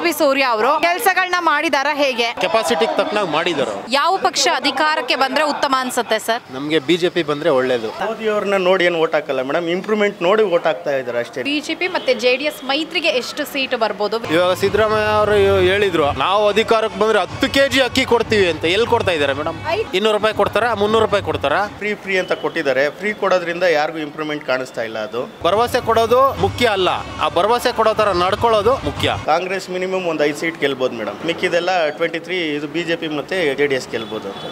ತೇಜಸ್ವಿ ಸೂರ್ಯ ಅವರು ಕೆಲಸಗಳನ್ನ ಮಾಡಿದಾರ ಹೇಗೆ ಕೆಪಾಸಿಟಿಗೆ ತಕ್ಕನಾಗಿ ಮಾಡಿದ್ದಾರೆ ಅವ್ರು ಯಾವ ಪಕ್ಷ ಅಧಿಕಾರಕ್ಕೆ ಬಂದ್ರೆ ಉತ್ತಮ ಅನ್ಸುತ್ತೆ ಸರ್ ನಮಗೆ ಬಿ ಜೆ ಪಿ ಬಂದರೆ ಒಳ್ಳೆಯದು ಮೋದಿ ಅವ್ರನ್ನ ನೋಡಿ ಏನು ಓಟ್ ಹಾಕಲ್ಲ ಮೇಡಮ್ ಇಂಪ್ರೂವ್ಮೆಂಟ್ ನೋಡಿ ಓಟ್ ಹಾಕ್ತಾ ಇದ್ದಾರೆ ಅಷ್ಟೇ ಬಿಜೆಪಿ ಮತ್ತೆ ಜೆಡಿಎಸ್ ಮೈತ್ರಿಗೆ ಎಷ್ಟು ಸೀಟ್ ಬರ್ಬೋದು ಇವಾಗ ಸಿದ್ದರಾಮಯ್ಯ ಅವರು ಹೇಳಿದ್ರು ನಾವು ಅಧಿಕಾರಕ್ಕೆ ಬಂದರೆ ಹತ್ತು ಕೆ ಜಿ ಅಕ್ಕಿ ಕೊಡ್ತೀವಿ ಅಂತ ಎಲ್ಲಿ ಕೊಡ್ತಾ ಇದ್ದಾರೆ ಮೇಡಮ್ ಇನ್ನೂರು ರೂಪಾಯಿ ಕೊಡ್ತಾರಾ ಮುನ್ನೂರು ರೂಪಾಯಿ ಕೊಡ್ತಾರಾ ಫ್ರೀ ಫ್ರೀ ಅಂತ ಕೊಟ್ಟಿದ್ದಾರೆ ಫ್ರೀ ಕೊಡೋದ್ರಿಂದ ಯಾರಿಗೂ ಇಂಪ್ರೂವ್ಮೆಂಟ್ ಕಾಣಿಸ್ತಾ ಇಲ್ಲ ಅದು ಭರವಸೆ ಕೊಡೋದು ಮುಖ್ಯ ಅಲ್ಲ ಆ ಭರವಸೆ ಕೊಡೋ ಥರ ನಡ್ಕೊಳ್ಳೋದು ಮುಖ್ಯ ಕಾಂಗ್ರೆಸ್ ಮಿನಿಮಮ್ ಒಂದು ಐದು ಸೀಟ್ ಗೆಲ್ಬೋದು ಮೇಡಮ್ ಮಿಕ್ಕಿದೆಲ್ಲ ಟ್ವೆಂಟಿ ತ್ರೀ ಇದು ಬಿ ಜೆ ಪಿ ಮತ್ತು ಜೆ ಡಿ ಎಸ್ ಗೆಲ್ಬೋದು ಅಂತ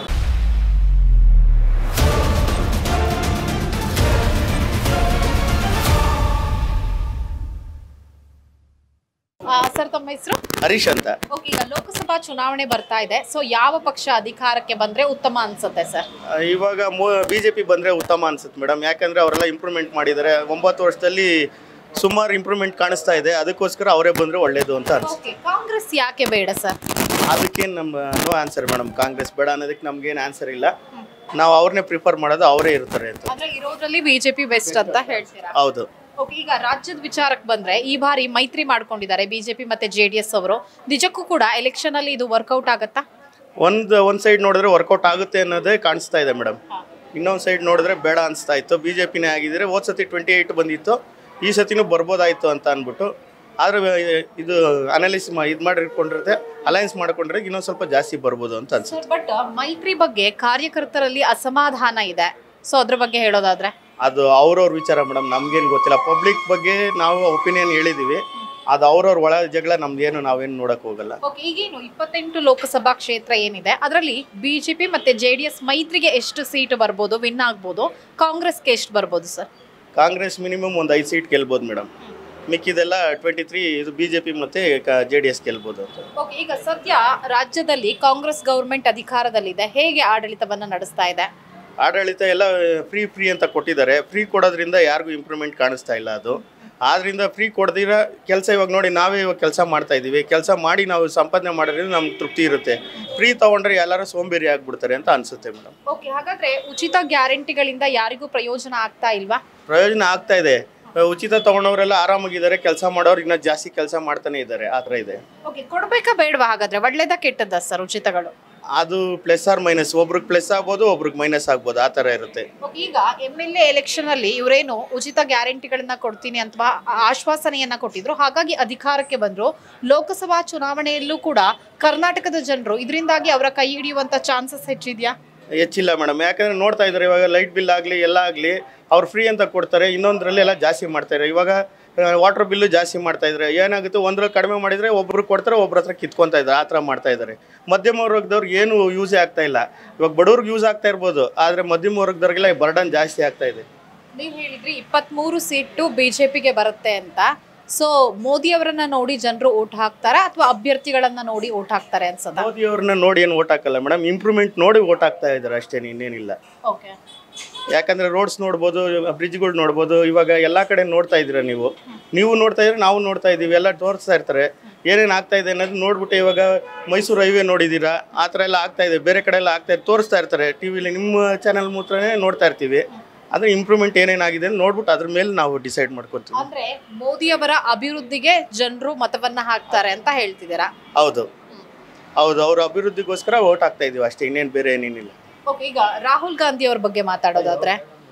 ಸರ್ ತಮ್ಮ ಹೆಸರು ಹರೀಶ್ ಅಂತ ಓಕೆ ಈಗ ಲೋಕಸಭಾ ಚುನಾವಣೆ ಬರ್ತಾ ಇದೆ ಸೊ ಯಾವ ಪಕ್ಷ ಅಧಿಕಾರಕ್ಕೆ ಬಂದ್ರೆ ಉತ್ತಮ ಅನ್ಸುತ್ತೆ ಸರ್ ಆ, ಇವಾಗ ಬಿ ಜೆ ಪಿ ಬಂದರೆ ಉತ್ತಮ ಅನ್ಸುತ್ತೆ ಮೇಡಮ್ ಯಾಕಂದರೆ ಅವರೆಲ್ಲ ಇಂಪ್ರೂವ್ಮೆಂಟ್ ಮಾಡಿದ್ದಾರೆ ಒಂಬತ್ತು ವರ್ಷದಲ್ಲಿ ಸುಮಾರು ಇಂಪ್ರೂವ್ಮೆಂಟ್ ಕಾಣಿಸ್ತಾ ಇದೆ ಅದಕ್ಕೋಸ್ಕರ ಅವರೇ ಬಂದರೆ ಒಳ್ಳೇದು ಅಂತ ಅನ್ಸುತ್ತೆ ಓಕೆ ಕಾಂಗ್ರೆಸ್ ಯಾಕೆ ಬೇಡ ಸರ್ ಅದಕ್ಕೇನು ನಮ್ಮ ನೋ ಆನ್ಸರ್ ಮೇಡಮ್ ಕಾಂಗ್ರೆಸ್ ಬೇಡ ಅನ್ನೋದಕ್ಕೆ ನಮ್ಗೇನು ಆನ್ಸರ್ ಇಲ್ಲ ನಾವು ಅವ್ರನ್ನೇ ಪ್ರಿಫರ್ ಮಾಡೋದು ಅವರೇ ಇರ್ತಾರೆ ಅಂತ ಅಂದ್ರೆ ಇರೋದ್ರಲ್ಲಿ ಬಿಜೆಪಿ ಬೆಸ್ಟ್ ಅಂತ ಹೇಳ್ತೀರಾ ಹೌದು ಓಕೆ ಈಗ ರಾಜ್ಯದ ವಿಚಾರಕ್ಕೆ ಬಂದ್ರೆ ಈ ಬಾರಿ ಮೈತ್ರಿ ಮಾಡ್ಕೊಂಡಿದ್ದಾರೆ ಬಿಜೆಪಿ ಮತ್ತೆ ಜೆಡಿಎಸ್ ಅವರು ನಿಜಕ್ಕೂ ಕೂಡ ಎಲೆಕ್ಷನ್ ಅಲ್ಲಿ ಇದು ವರ್ಕೌಟ್ ಆಗತ್ತಾ ಒಂದು ಒಂದು ಸೈಡ್ ನೋಡಿದ್ರೆ ವರ್ಕೌಟ್ ಆಗುತ್ತೆ ಅನ್ನೋದೇ ಕಾಣಿಸ್ತಾ ಇದೆ ಮೇಡಮ್ ಇನ್ನೊಂದು ಸೈಡ್ ನೋಡಿದ್ರೆ ಬೇಡ ಅನಿಸ್ತಾ ಇತ್ತು ಬಿ ಜೆ ಪಿನೇ ಆಗಿದ್ರೆ ಹೋದ ಸತಿ ಟ್ವೆಂಟಿ ಏಯ್ಟ್ ಬಂದಿತ್ತು ಈ ಸತಿನೂ ಬರ್ಬೋದಾಯಿತು ಅಂತ ಅಂದ್ಬಿಟ್ಟು ಆದರೆ ಇದು ಅನಾಲಿಸ್ ಇದು ಮಾಡಿಕೊಂಡಿರುತ್ತೆ ಅಲಯನ್ಸ್ ಮಾಡ್ಕೊಂಡ್ರೆ ಇನ್ನೊಂದು ಸ್ವಲ್ಪ ಜಾಸ್ತಿ ಬರ್ಬೋದು ಅಂತ ಅನ್ಸುತ್ತೆ ಬಟ್ ಮೈತ್ರಿ ಬಗ್ಗೆ ಕಾರ್ಯಕರ್ತರಲ್ಲಿ ಅಸಮಾಧಾನ ಇದೆ ಸೊ ಅದ್ರ ಬಗ್ಗೆ ಹೇಳೋದಾದ್ರೆ ಅದು ಅವ್ರವ್ರ ವಿಚಾರ ಮೇಡಮ್ ನಮ್ಗೇನು ಗೊತ್ತಿಲ್ಲ ಪಬ್ಲಿಕ್ ಬಗ್ಗೆ ನಾವು ಒಪಿನಿಯನ್ ಹೇಳಿದ್ದೀವಿ ಅದು ಅವ್ರವ್ರ ಒಳ ಜಗಳ ನಮ್ದೇನು ನಾವೇನು ನೋಡಕ್ ಹೋಗಲ್ಲ ಓಕೆ ಈಗೇನು ಇಪ್ಪತ್ತೆಂಟು ಲೋಕಸಭಾ ಕ್ಷೇತ್ರ ಏನಿದೆ ಅದರಲ್ಲಿ ಬಿಜೆಪಿ ಮತ್ತೆ ಜೆಡಿಎಸ್ ಮೈತ್ರಿಗೆ ಎಷ್ಟು ಸೀಟ್ ಬರ್ಬೋದು ವಿನ್ ಆಗ್ಬೋದು ಕಾಂಗ್ರೆಸ್ಗೆ ಎಷ್ಟು ಬರ್ಬೋದು ಸರ್ ಕಾಂಗ್ರೆಸ್ ಮಿನಿಮಮ್ ಒಂದು ಐದು ಸೀಟ್ ಗೆಲ್ಬೋದು ಮೇಡಮ್ ಮಿಕ್ಕಿದೆಲ್ಲ ಟ್ವೆಂಟಿ ತ್ರೀ ಇದು ಬಿ ಜೆ ಪಿ ಮತ್ತು ಜೆ ಡಿ ಎಸ್ ಗೆಲ್ಬೋದು ಅಂತ ಓಕೆ ಈಗ ಸದ್ಯ ರಾಜ್ಯದಲ್ಲಿ ಕಾಂಗ್ರೆಸ್ ಗೌರ್ಮೆಂಟ್ ಅಧಿಕಾರದಲ್ಲಿದೆ ಹೇಗೆ ಆಡಳಿತವನ್ನ ನಡೆಸ್ತಾ ಇದೆ ಆಡಳಿತ ಎಲ್ಲ ಫ್ರೀ ಫ್ರೀ ಅಂತ ಕೊಟ್ಟಿದ್ದಾರೆ ಫ್ರೀ ಕೊಡೋದ್ರಿಂದ ಯಾರಿಗೂ ಇಂಪ್ರೂವ್ಮೆಂಟ್ ಕಾಣಿಸ್ತಾ ಇಲ್ಲ ಅದು ಆದ್ರಿಂದ ಫ್ರೀ ಕೊಡ್ದಿರ ಕೆಲಸ ಇವಾಗ ನೋಡಿ ನಾವೇ ಇವಾಗ ಕೆಲಸ ಮಾಡ್ತಾ ಇದ್ದೀವಿ ಕೆಲಸ ಮಾಡಿ ನಾವು ಸಂಪಾದನೆ ಮಾಡೋದ್ರಿಂದ ನಮ್ಗೆ ತೃಪ್ತಿ ಇರುತ್ತೆ ಫ್ರೀ ತೊಗೊಂಡ್ರೆ ಎಲ್ಲರೂ ಸೋಂಬೇರಿ ಆಗ್ಬಿಡ್ತಾರೆ ಅಂತ ಅನಿಸುತ್ತೆ ಮೇಡಮ್ ಓಕೆ ಹಾಗಾದ್ರೆ ಉಚಿತ ಗ್ಯಾರಂಟಿಗಳಿಂದ ಯಾರಿಗೂ ಪ್ರಯೋಜನ ಆಗ್ತಾ ಇಲ್ವಾ ಪ್ರಯೋಜನ ಆಗ್ತಾ ಇದೆ ಉಚಿತ ತೊಗೊಂಡವರೆಲ್ಲ ಆರಾಮಾಗಿದ್ದಾರೆ ಕೆಲಸ ಮಾಡೋರು ಇನ್ನೂ ಜಾಸ್ತಿ ಕೆಲಸ ಮಾಡ್ತಾನೆ ಇದ್ದಾರೆ ಆ ಥರ ಇದೆ ಓಕೆ ಕೊಡ್ಬೇಕಾ ಬೇಡವಾ ಹಾಗಾದ್ರೆ ಒಳ್ಳೇದ ಕೆಟ್ಟದ್ದ ಸರ್ ಉಚಿತಗಳು ಅದು ಪ್ಲಸ್ ಆರ್ ಮೈನಸ್ ಒಬ್ರಿಗೆ ಪ್ಲಸ್ ಆಗ್ಬೋದು ಒಬ್ರಿಗೆ ಮೈನಸ್ ಆಗ್ಬೋದು ಆ ಥರ ಇರುತ್ತೆ Okay, ಈಗ ಎಮ್ ಎಲ್ ಎ ಎಲೆಕ್ಷನ್ ಅಲ್ಲಿ ಇವರೇನು ಉಚಿತ ಗ್ಯಾರಂಟಿಗಳನ್ನ ಕೊಡ್ತೀನಿ ಅಥವಾ ಆಶ್ವಾಸನೆಯನ್ನ ಕೊಟ್ಟಿದ್ರು ಹಾಗಾಗಿ ಅಧಿಕಾರಕ್ಕೆ ಬಂದ್ರು ಲೋಕಸಭಾ ಚುನಾವಣೆಯಲ್ಲೂ ಕೂಡ ಕರ್ನಾಟಕದ ಜನರು ಇದರಿಂದಾಗಿ ಅವರ ಕೈ ಹಿಡಿಯುವಂತ ಚಾನ್ಸಸ್ ಹೆಚ್ಚಿದ್ಯಾ ಹೆಚ್ಚಿಲ್ಲ ಮೇಡಮ್ ಯಾಕಂದ್ರೆ ನೋಡ್ತಾ ಇದ್ದಾರೆ ಇವಾಗ ಲೈಟ್ ಬಿಲ್ ಆಗಲಿ ಎಲ್ಲ ಆಗಲಿ ಅವ್ರು ಫ್ರೀ ಅಂತ ಕೊಡ್ತಾರೆ ಇನ್ನೊಂದರಲ್ಲಿ ಎಲ್ಲ ಜಾಸ್ತಿ ಮಾಡ್ತಾರೆ ಇವಾಗ ವಾಟರ್ ಬಿಲ್ಲು ಜಾಸ್ತಿ ಮಾಡ್ತಾ ಇದ್ದಾರೆ ಏನಾಗುತ್ತೆ ಒಂದ್ರಲ್ಲಿ ಕಡಿಮೆ ಮಾಡಿದರೆ ಒಬ್ರು ಕೊಡ್ತಾರೆ ಒಬ್ರ ಹತ್ರ ಕಿತ್ಕೊತಾ ಇದ್ದಾರೆ ಆ ಥರ ಮಾಡ್ತಾ ಇದ್ದಾರೆ ಮಧ್ಯಮ ವರ್ಗದವ್ರಿಗೆ ಏನು ಯೂಸೇ ಆಗ್ತಾ ಇಲ್ಲ ಇವಾಗ ಬಡವ್ರಿಗೆ ಯೂಸ್ ಆಗ್ತಾ ಇರ್ಬೋದು ಆದರೆ ಮಧ್ಯಮ ವರ್ಗದವ್ರಿಗೆಲ್ಲ ಬರ್ಡನ್ ಜಾಸ್ತಿ ಆಗ್ತಾ ಇದೆ ನೀವು ಹೇಳಿದ್ರಿ ಇಪ್ಪತ್ಮೂರು ಸೀಟು ಬಿಜೆಪಿಗೆ ಬರುತ್ತೆ ಅಂತ ಸೊ ಮೋದಿ ಅವರನ್ನ ನೋಡಿ ಜನರು ಓಟ್ ಹಾಕ್ತಾರಾ ಅಥವಾ ಅಭ್ಯರ್ಥಿಗಳನ್ನ ನೋಡಿ ಓಟ್ ಹಾಕ್ತಾರೆ ಅನ್ಸದ ಮೋದಿ ಅವ್ರನ್ನ ನೋಡಿ ಏನು ಓಟ್ ಹಾಕಲ್ಲ ಮೇಡಮ್ ಇಂಪ್ರೂವ್ಮೆಂಟ್ ನೋಡಿ ಓಟ್ ಹಾಕ್ತಾ ಇದ್ದಾರೆ ಅಷ್ಟೇ ಇನ್ನೇನಿಲ್ಲ ಓಕೆ ಯಾಕಂದ್ರೆ ರೋಡ್ಸ್ ನೋಡ್ಬೋದು ಬ್ರಿಡ್ಜ್ಗಳು ನೋಡ್ಬೋದು ಇವಾಗ ಎಲ್ಲ ಕಡೆ ನೋಡ್ತಾ ಇದ್ದೀರಾ ನೀವು ನೀವು ನೋಡ್ತಾ ಇದ್ರೆ ನಾವು ನೋಡ್ತಾ ಇದ್ದೀವಿ ಎಲ್ಲ ತೋರಿಸ್ತಾ ಇರ್ತಾರೆ ಏನೇನು ಆಗ್ತಾ ಇದೆ ಅನ್ನೋದು ನೋಡ್ಬಿಟ್ಟು ಇವಾಗ ಮೈಸೂರು ಹೈವೇ ನೋಡಿದ್ದೀರಾ ಆ ಥರ ಎಲ್ಲ ಆಗ್ತಾ ಇದೆ ಬೇರೆ ಕಡೆ ಎಲ್ಲ ಆಗ್ತಾ ಇದೆ ತೋರಿಸ್ತಾ ಇರ್ತಾರೆ ಟಿ ವಿಲಿ ನಿಮ್ಮ ಚಾನಲ್ ಮೂಲನೇ ನೋಡ್ತಾ ಇರ್ತೀವಿ ಆದರೆ ಇಂಪ್ರೂವ್ಮೆಂಟ್ ಏನೇನಾಗಿದೆ ಅಂತ ನೋಡ್ಬಿಟ್ಟು ಅದ್ರ ಮೇಲೆ ನಾವು ಡಿಸೈಡ್ ಮಾಡ್ಕೊತೀವಿ ಅಂದ್ರೆ ಮೋದಿ ಅವರ ಅಭಿವೃದ್ಧಿಗೆ ಜನರು ಮತವನ್ನ ಹಾಕ್ತಾರೆ ಅಂತ ಹೇಳ್ತಿದ್ದೀರಾ ಹೌದು ಹೌದು ಅವ್ರ ಅಭಿವೃದ್ಧಿಗೋಸ್ಕರ ಓಟ್ ಹಾಕ್ತಾ ಇದೀವಿ ಅಷ್ಟೇ ಇನ್ನೇನು ಬೇರೆ ಏನೇನಿಲ್ಲ ಓಕೆ ಈಗ ರಾಹುಲ್ ಗಾಂಧಿ ಅವ್ರ ಬಗ್ಗೆ ಮಾತಾಡೋದಾದ್ರೆ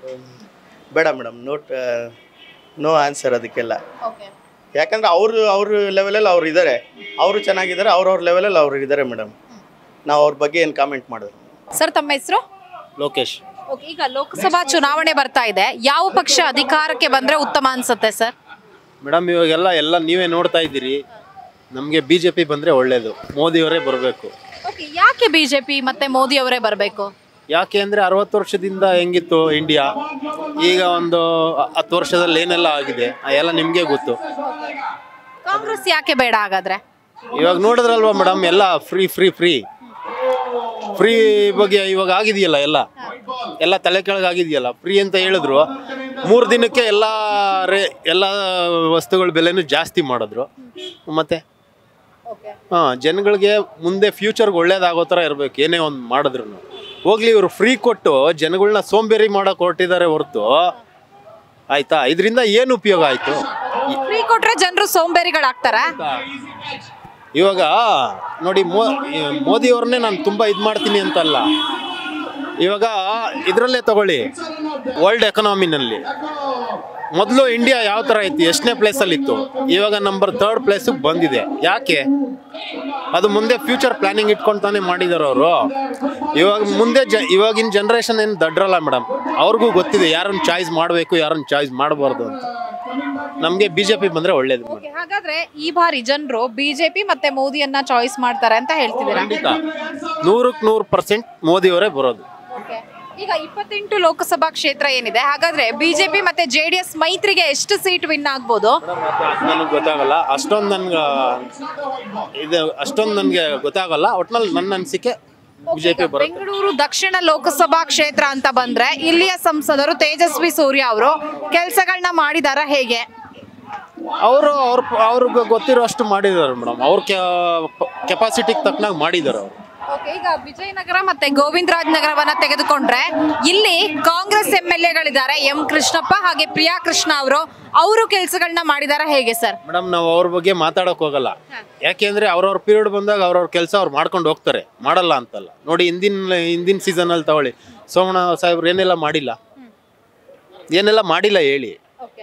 ಬೇಡ ಮೇಡಮ್ ನೋಟ್ ನೋ ಆನ್ಸರ್ ಅದಕ್ಕೆಲ್ಲ ಓಕೆ ಯಾಕಂದ್ರೆ ಅವರು ಅವ್ರ ಲೆವೆಲಲ್ಲಿ ಅವ್ರು ಇದ್ದಾರೆ ಅವರು ಚೆನ್ನಾಗಿದ್ದಾರೆ ಅವ್ರವ್ರ ಲೆವೆಲಲ್ಲಿ ಅವ್ರು ಇದ್ದಾರೆ ಮೇಡಮ್ ನಾವು ಅವ್ರ ಬಗ್ಗೆ ಏನು ಕಾಮೆಂಟ್ ಮಾಡಿದ್ರು ಸರ್ ತಮ್ಮ ಹೆಸರು ಲೋಕೇಶ್ ಓಕೆ ಈಗ ಲೋಕಸಭಾ ಚುನಾವಣೆ ಬರ್ತಾ ಇದೆ ಯಾವ ಪಕ್ಷ ಅಧಿಕಾರಕ್ಕೆ ಬಂದ್ರೆ ಉತ್ತಮ ಅನ್ಸುತ್ತೆ ಸರ್ ಮೇಡಮ್ ಇವಾಗೆಲ್ಲ ಎಲ್ಲ ನೀವೇ ನೋಡ್ತಾ ಇದ್ದೀರಿ ನಮಗೆ ಬಿ ಜೆ ಪಿ ಬಂದರೆ ಒಳ್ಳೆಯದು ಮೋದಿಯವರೇ ಬರಬೇಕು ಓಕೆ ಯಾಕೆ ಬಿಜೆಪಿ ಮತ್ತೆ ಮೋದಿ ಅವರೇ ಬರಬೇಕು ಯಾಕೆ ಅಂದರೆ ಅರವತ್ತು ವರ್ಷದಿಂದ ಹೆಂಗಿತ್ತು ಇಂಡಿಯಾ ಈಗ ಒಂದು ಹತ್ತು ವರ್ಷದಲ್ಲಿ ಏನೆಲ್ಲ ಆಗಿದೆ ಆ ಎಲ್ಲ ನಿಮಗೆ ಗೊತ್ತು ಕಾಂಗ್ರೆಸ್ ಯಾಕೆ ಬೇಡ ಹಾಗಾದ್ರೆ ಇವಾಗ ನೋಡಿದ್ರಲ್ವಾ ಮೇಡಮ್ ಎಲ್ಲ ಫ್ರೀ ಫ್ರೀ ಫ್ರೀ ಫ್ರೀ ಬಗ್ಗೆ ಇವಾಗ ಆಗಿದೆಯಲ್ಲ ಎಲ್ಲ ಎಲ್ಲ ತಲೆ ಕೆಳಗೆ ಆಗಿದೆಯಲ್ಲ ಫ್ರೀ ಅಂತ ಹೇಳಿದ್ರು ಮೂರು ದಿನಕ್ಕೆ ಎಲ್ಲ ರೇ ಎಲ್ಲ ವಸ್ತುಗಳ ಬೆಲೆನೂ ಜಾಸ್ತಿ ಮಾಡಿದ್ರು ಮತ್ತೆ ಹಾಂ ಜನಗಳಿಗೆ ಮುಂದೆ ಫ್ಯೂಚರ್ಗೆ ಒಳ್ಳೇದಾಗೋ ಥರ ಇರಬೇಕು ಏನೇ ಒಂದು ಮಾಡಿದ್ರು ಹೋಗ್ಲಿ ಇವರು ಫ್ರೀ ಕೊಟ್ಟು ಜನಗಳನ್ನ ಸೋಂಬೇರಿ ಮಾಡೋಕೆ ಹೊರಟಿದ್ದಾರೆ ಹೊರತು ಆಯ್ತಾ ಇದರಿಂದ ಏನು ಉಪಯೋಗ ಆಯಿತು ಫ್ರೀ ಕೊಟ್ರೆ ಜನರು ಸೋಂಬೇರಿಗಳಾಗ್ತಾರ ಇವಾಗ ನೋಡಿ ಮೋ ಮೋದಿಯವ್ರನ್ನೇ ನಾನು ತುಂಬ ಇದು ಮಾಡ್ತೀನಿ ಅಂತಲ್ಲ ಇವಾಗ ಇದರಲ್ಲೇ ತಗೊಳ್ಳಿ ವರ್ಲ್ಡ್ ಎಕನಾಮಿನಲ್ಲಿ ಮೊದಲು ಇಂಡಿಯಾ ಯಾವ ಥರ ಇತ್ತು ಎಷ್ಟನೇ ಪ್ಲೇಸಲ್ಲಿ ಇತ್ತು ಇವಾಗ ನಂಬರ್ ಥರ್ಡ್ ಪ್ಲೇಸಿಗೆ ಬಂದಿದೆ ಯಾಕೆ ಅದು ಮುಂದೆ ಫ್ಯೂಚರ್ ಪ್ಲಾನಿಂಗ್ ಇಟ್ಕೊಂಡು ತಾನೇ ಮಾಡಿದಾರೆ ಅವರು ಇವಾಗ ಮುಂದೆ ಜ ಇವಾಗಿನ ಜನ್ರೇಷನ್ ಏನು ದಡ್ರಲ್ಲ ಮೇಡಮ್ ಅವ್ರಿಗೂ ಗೊತ್ತಿದೆ ಯಾರನ್ನ ಚಾಯ್ಸ್ ಮಾಡಬೇಕು ಯಾರನ್ನ ಚಾಯ್ಸ್ ಮಾಡಬಾರ್ದು ಅಂತ ನಮಗೆ ಬಿ ಜೆ ಪಿ ಬಂದರೆ ಒಳ್ಳೇದು ಮೇಡಮ್ Okay, ಹಾಗಾದ್ರೆ ಈ ಬಾರಿ ಜನರು ಬಿಜೆಪಿ ಮತ್ತೆ ಮೋದಿಯನ್ನ ಚಾಯ್ಸ್ ಮಾಡ್ತಾರೆ ಅಂತ ಹೇಳ್ತಿದ್ದೀರಾ ಖಂಡಿತ ನೂರಕ್ಕೆ ನೂರು ಪರ್ಸೆಂಟ್ ಮೋದಿಯವರೇ ಬರೋದು Okay. ಈಗ ಇಪ್ಪತ್ತೆಂಟು ಲೋಕಸಭಾ ಕ್ಷೇತ್ರ ಏನಿದೆ ಹಾಗಾದ್ರೆ ಬಿಜೆಪಿ ಮತ್ತೆ ಜೆಡಿಎಸ್ ಮೈತ್ರಿಗೆ ಎಷ್ಟು ಸೀಟ್ ವಿನ್ ಆಗ್ಬೋದು ನನಗೆ ಗೊತ್ತಾಗಲ್ಲ ಅಷ್ಟೊಂದು ನನ್ಗೆ ಇದು ಅಷ್ಟೊಂದು ನನಗೆ ಗೊತ್ತಾಗಲ್ಲ ಒಟ್ನಲ್ಲಿ ನನ್ನ ಅನಿಸಿಕೆ ಬಿ ಜೆ ಪಿ ಬರುತ್ತೆ ಬೆಂಗಳೂರು ದಕ್ಷಿಣ ಲೋಕಸಭಾ ಕ್ಷೇತ್ರ ಅಂತ ಬಂದ್ರೆ ಇಲ್ಲಿಯ ಸಂಸದರು ತೇಜಸ್ವಿ ಸೂರ್ಯ ಅವರು ಕೆಲಸಗಳನ್ನ ಮಾಡಿದಾರ ಹೇಗೆ ಅವರು ಅವ್ರ ಅವ್ರಿಗೆ ಗೊತ್ತಿರೋ ಅಷ್ಟು ಮಾಡಿದ್ದಾರೆ ಮೇಡಮ್ ಅವ್ರ ಕೆಪಾಸಿಟಿಗೆ ತಕ್ಕನಾಗಿ ಮಾಡಿದ್ದಾರೆ ಅವರು Okay, ಈಗ ವಿಜಯನಗರ ಮತ್ತೆ ಗೋವಿಂದರಾಜ್ ನಗರವನ್ನ ತೆಗೆದುಕೊಂಡ್ರೆ ಇಲ್ಲಿ ಕಾಂಗ್ರೆಸ್ ಎಂ ಎಲ್ ಎಗಳಿದ್ದಾರೆ ಎಂ ಕೃಷ್ಣಪ್ಪ ಹಾಗೆ ಪ್ರಿಯಾ ಕೃಷ್ಣ ಅವರು ಅವರು ಕೆಲಸಗಳನ್ನ ಮಾಡಿದಾರ ಹೇಗೆ ಸರ್ ಮೇಡಮ್ ನಾವು ಅವ್ರ ಬಗ್ಗೆ ಮಾತಾಡೋಕೆ ಹೋಗಲ್ಲ ಯಾಕೆಂದ್ರೆ ಅವ್ರವ್ರ ಪೀರಿಯಡ್ ಬಂದಾಗ ಅವ್ರವ್ರ ಕೆಲಸ ಅವ್ರು ಮಾಡ್ಕೊಂಡು ಹೋಗ್ತಾರೆ ಮಾಡಲ್ಲ ಅಂತಲ್ಲ ನೋಡಿ ಹಿಂದಿನ ಹಿಂದಿನ ಸೀಸನಲ್ಲಿ ತಗೊಳ್ಳಿ ಸೋಮಣ್ಣ ಸಾಹೇಬ್ರು ಏನೆಲ್ಲ ಮಾಡಿಲ್ಲ ಏನೆಲ್ಲ ಮಾಡಿಲ್ಲ ಹೇಳಿ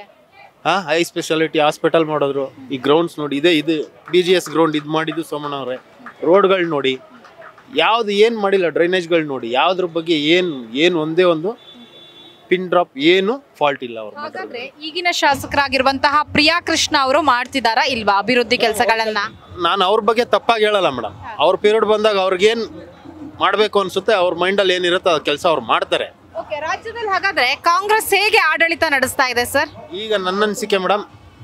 ಹಾಂ ಹೈ ಸ್ಪೆಷಾಲಿಟಿ ಹಾಸ್ಪಿಟಲ್ ಮಾಡಿದ್ರು ಈ ಗ್ರೌಂಡ್ಸ್ ನೋಡಿ ಇದೇ ಇದು ಬಿ ಜಿ ಎಸ್ ಗ್ರೌಂಡ್ ಇದು ಮಾಡಿದ್ದು ಸೋಮಣ್ಣ ಅವರೇ ರೋಡ್ಗಳು ನೋಡಿ ಯಾವ್ದು ಏನು ಮಾಡಿಲ್ಲ ಡ್ರೈನೇಜ್ಗಳು ನೋಡಿ ಯಾವುದ್ರ ಬಗ್ಗೆ ಏನು ಏನು ಒಂದೇ ಒಂದು ಪಿನ್ ಡ್ರಾಪ್ ಏನು ಫಾಲ್ಟ್ ಇಲ್ಲ ಅವ್ರು ಹಾಗಾದ್ರೆ ಈಗಿನ ಶಾಸಕರಾಗಿರುವಂತಹ ಪ್ರಿಯಾ ಕೃಷ್ಣ ಅವರು ಮಾಡ್ತಿದಾರಾ ಇಲ್ವಾ ಅಭಿವೃದ್ಧಿ ಕೆಲಸಗಳನ್ನ ನಾನು ಅವ್ರ ಬಗ್ಗೆ ತಪ್ಪಾಗಿ ಹೇಳಲ್ಲ ಮೇಡಮ್ ಅವ್ರ ಪೀರಿಯಡ್ ಬಂದಾಗ ಅವ್ರಿಗೇನು ಮಾಡಬೇಕು ಅನ್ಸುತ್ತೆ ಅವ್ರ ಮೈಂಡಲ್ಲಿ ಏನಿರುತ್ತೆ ಆ ಕೆಲಸ ಅವ್ರು ಮಾಡ್ತಾರೆ ಓಕೆ ರಾಜ್ಯದಲ್ಲಿ ಹಾಗಾದ್ರೆ ಕಾಂಗ್ರೆಸ್ ಹೇಗೆ ಆಡಳಿತ ನಡೆಸ್ತಾ ಇದೆ ಸರ್ ಈಗ ನನ್ನ ಅನಿಸಿಕೆ ಮೇಡಮ್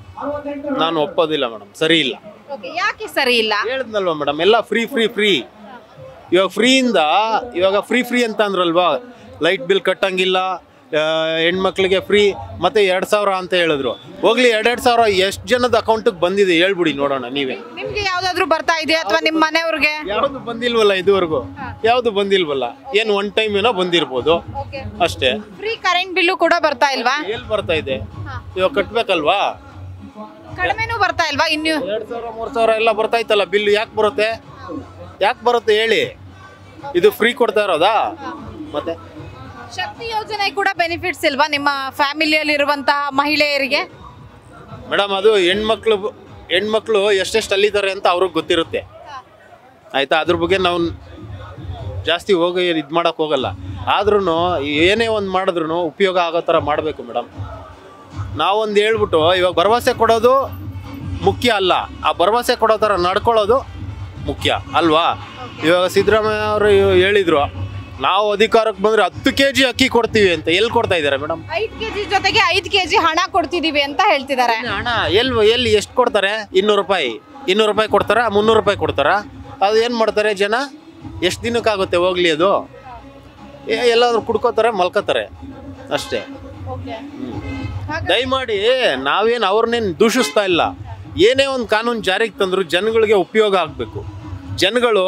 ನಾನು ಒಪ್ಪೋದಿಲ್ಲ ಮೇಡಮ್ ಸರಿ ಇಲ್ಲ ಓಕೆ ಯಾಕೆ ಸರಿ ಇಲ್ಲ ಹೇಳಿದ್ನಲ್ವ ಮೇಡಮ್ ಎಲ್ಲ ಫ್ರೀ ಫ್ರೀ ಫ್ರೀ ಇವಾಗ ಫ್ರೀಯಿಂದ ಇವಾಗ ಫ್ರೀ ಫ್ರೀ ಅಂತ ಅಂದ್ರಲ್ವಾ ಲೈಟ್ ಬಿಲ್ ಕಟ್ಟಂಗಿಲ್ಲ ಆ, ಹೆಣ್ಮಕ್ಳಿಗೆ ಫ್ರೀ ಮತ್ತೆ ಎರಡು ಸಾವಿರ ಅಂತ ಹೇಳಿದ್ರು ಹೋಗ್ಲಿ ಎರಡೆರಡು ಸಾವಿರ ಎಷ್ಟು ಜನದ ಅಕೌಂಟಿಗೆ ಬಂದಿದೆ ಹೇಳ್ಬಿಡಿ ನೋಡೋಣ ನೀವೇ ನಿಮ್ಗೆ ಯಾವ್ದಾದ್ರು ಬರ್ತಾ ಇದೆಯಾ ಅಥವಾ ನಿಮ್ಮ ಮನೆಯವ್ರಿಗೆ ಯಾವುದು ಬಂದಿಲ್ವಲ್ಲ ಇದುವರೆಗೂ ಯಾವುದು ಬಂದಿಲ್ವಲ್ಲ ಏನು ಒನ್ ಟೈಮ್ ಏನೋ ಬಂದಿರ್ಬೋದು ಅಷ್ಟೇ ಫ್ರೀ ಕರೆಂಟ್ ಬಿಲ್ಲು ಕೂಡ ಬರ್ತಾ ಇಲ್ವಾ ಎಲ್ಲಿ ಬರ್ತಾ ಇದೆ ಇವಾಗ ಕಟ್ಬೇಕಲ್ವಾ ಕಡಿಮೆನೂ ಬರ್ತಾ ಇಲ್ವಾ ಇನ್ನು ಎರಡು ಸಾವಿರ ಮೂರು ಸಾವಿರ ಎಲ್ಲ ಬರ್ತಾ ಇತ್ತಲ್ಲ ಬಿಲ್ ಯಾಕೆ ಬರುತ್ತೆ ಯಾಕೆ ಬರುತ್ತೆ ಹೇಳಿ ಇದು ಫ್ರೀ ಕೊಡ್ತಾ ಇರೋದಾ ಮತ್ತೆ ಶಕ್ತಿ ಯೋಜನೆ ಕೂಡ ಬೆನಿಫಿಟ್ಸ್ ಇಲ್ವಾ ನಿಮ್ಮ ಫ್ಯಾಮಿಲಿಯಲ್ಲಿ ಇರುವಂತಹ ಮಹಿಳೆಯರಿಗೆ ಮೇಡಮ್ ಅದು ಹೆಣ್ಮಕ್ಳು ಹೆಣ್ಮಕ್ಳು ಎಷ್ಟೆಷ್ಟು ಅಲ್ಲಿದ್ದಾರೆ ಅಂತ ಅವ್ರಿಗೆ ಗೊತ್ತಿರುತ್ತೆ ಆಯ್ತಾ ಅದ್ರ ಬಗ್ಗೆ ನಾವು ಜಾಸ್ತಿ ಹೋಗಿ ಇದು ಮಾಡೋಕೆ ಹೋಗಲ್ಲ ಆದ್ರೂ ಏನೇ ಒಂದು ಮಾಡಿದ್ರು ಉಪಯೋಗ ಆಗೋ ಥರ ಮಾಡಬೇಕು ಮೇಡಮ್ ನಾವೊಂದು ಹೇಳ್ಬಿಟ್ಟು ಇವಾಗ ಭರವಸೆ ಕೊಡೋದು ಮುಖ್ಯ ಅಲ್ಲ ಆ ಭರವಸೆ ಕೊಡೋ ಥರ ನಡ್ಕೊಳ್ಳೋದು ಮುಖ್ಯ ಅಲ್ವಾ ಇವಾಗ ಸಿದ್ದರಾಮಯ್ಯ ಅವರು ಹೇಳಿದ್ರು ನಾವು ಅಧಿಕಾರಕ್ಕೆ ಬಂದರೆ ಹತ್ತು ಕೆ ಜಿ ಅಕ್ಕಿ ಕೊಡ್ತೀವಿ ಅಂತ ಎಲ್ಲಿ ಕೊಡ್ತಾ ಇದ್ದಾರೆ ಮೇಡಮ್ ಐದ್ ಕೆಜಿ ಜೊತೆಗೆ ಐದ್ ಕೆಜಿ ಹಣ ಕೊಡ್ತಿದೀವಿ ಅಂತ ಹೇಳ್ತಿದ್ದಾರೆ ಹಣ ಎಲ್ಲಿ ಎಲ್ಲಿ ಎಷ್ಟು ಕೊಡ್ತಾರೆ ಇನ್ನೂರು ರೂಪಾಯಿ ಇನ್ನೂರು ರೂಪಾಯಿ ಕೊಡ್ತಾರಾ ಮುನ್ನೂರು ರೂಪಾಯಿ ಕೊಡ್ತಾರಾ ಅದು ಏನು ಮಾಡ್ತಾರೆ ಜನ ಎಷ್ಟು ದಿನಕ್ಕಾಗುತ್ತೆ ಹೋಗ್ಲಿ ಅದು ಏ- ಎಲ್ಲಾದ್ರೂ ಕುಡ್ಕೋತಾರೆ ಮಲ್ಕೋತಾರೆ ಅಷ್ಟೇ ಹ್ಮ್. ದಯಮಾಡಿ ನಾವೇನು ಅವ್ರನ್ನೇನು ದೂಷಿಸ್ತಾ ಇಲ್ಲ ಏನೇ ಒಂದು ಕಾನೂನು ಜಾರಿಗೆ ತಂದ್ರು ಜನಗಳಿಗೆ ಉಪಯೋಗ ಆಗಬೇಕು ಜನಗಳು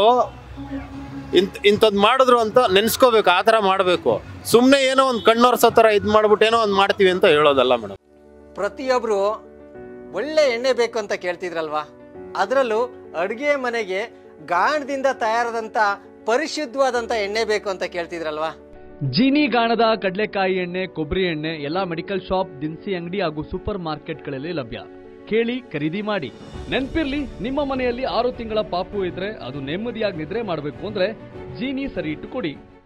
ಇಂಥ ಇಂಥದ್ದು ಮಾಡಿದ್ರು ಅಂತ ನೆನೆಸ್ಕೋಬೇಕು ಆ ಥರ ಮಾಡಬೇಕು ಸುಮ್ಮನೆ ಏನೋ ಒಂದು ಕಣ್ಣೊರ್ಸೋ ಥರ ಇದು ಮಾಡ್ಬಿಟ್ಟು ಏನೋ ಒಂದು ಮಾಡ್ತೀವಿ ಅಂತ ಹೇಳೋದಲ್ಲ ಮೇಡಮ್ ಪ್ರತಿಯೊಬ್ಬರು ಒಳ್ಳೆ ಎಣ್ಣೆ ಬೇಕು ಅಂತ ಕೇಳ್ತಿದ್ರಲ್ವಾ ಅದರಲ್ಲೂ ಅಡುಗೆ ಮನೆಗೆ ಗಾಣದಿಂದ ತಯಾರಾದಂಥ ಪರಿಶುದ್ಧವಾದಂಥ ಎಣ್ಣೆ ಬೇಕು ಅಂತ ಕೇಳ್ತಿದ್ರಲ್ವಾ ಜೀನಿ ಗಾಣದ ಕಡಲೆಕಾಯಿ ಎಣ್ಣೆ ಕೊಬ್ಬರಿ ಎಣ್ಣೆ ಎಲ್ಲಾ ಮೆಡಿಕಲ್ ಶಾಪ್ ದಿನಸಿ ಅಂಗಡಿ ಹಾಗೂ ಸೂಪರ್ ಮಾರ್ಕೆಟ್ಗಳಲ್ಲಿ ಲಭ್ಯ ಕೇಳಿ ಖರೀದಿ ಮಾಡಿ ನೆನ್ಪಿರ್ಲಿ ನಿಮ್ಮ ಮನೆಯಲ್ಲಿ ಆರು ತಿಂಗಳ ಪಾಪು ಇದ್ರೆ ಅದು ನೆಮ್ಮದಿಯಾಗಿ ನಿದ್ರೆ ಮಾಡಬೇಕು ಅಂದ್ರೆ ಜೀನಿ ಸರಿ ಇಟ್ಟು ಕೊಡಿ